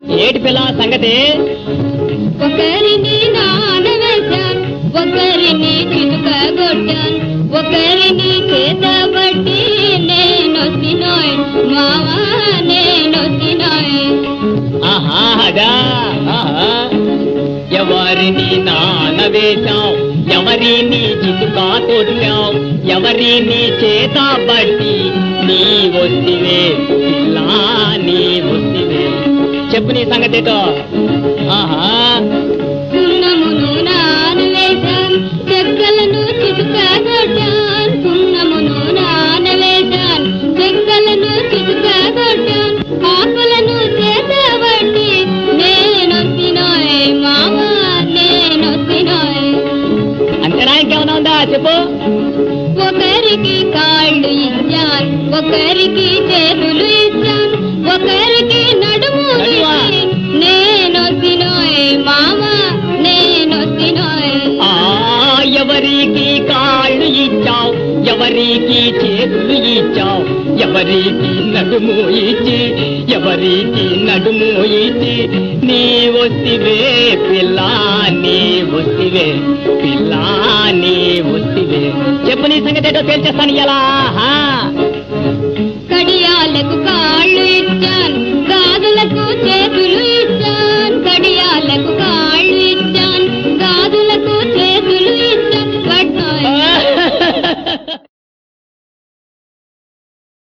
ఏటి పిల్ల సంగతి ఒకరిని నానవేశాను ఒకరిని చిలుక కొట్టాను ఒకరిని చేత బట్టి నేను తినోయ్ మావా నేను తినోయ్ ఆహా అదా ఆహా. ఎవరిని నానవేశాం ఎవరిని చితుకా కొట్టాం ఎవరిని చేత బట్టి నీ వస్తివే పిల్లా నీ వస్తివే చెప్పు నీ సంగతితో ఆహా సున్నమును నానవేశాను చెక్కలను చిలుక కొట్టాను సున్నమును నానవేశాను చెక్కలను చిలుక కొట్టాను ఆకులను చేత బట్టి నేను తినోయ్ మావా నేను తినోయ్ అంతేనా ఇంకేమైనా ఉందా చెప్పు ఒకరికి కాళ్ళు ఇచ్చాను ఒకరికి చేతులు ఇచ్చాను ఒకరికి నడుము నడుమా? ఇచ్చి, నేను తినోయ్ మామ నేను తినోయ్ ఆ ఎవరికి కాళ్ళు ఇచ్చావు ఎవరికి చేతులు ఇచ్చావు ఎవరికి నడుము ఇచ్చి ఎవరికి నడుము ఇచ్చి నీ వస్తివే పిల్ల నీ వస్తివే పిల్ల నీ వస్తివే చెప్పు నీ సంగతి ఏంటో తేల్చేస్తాను ఎలా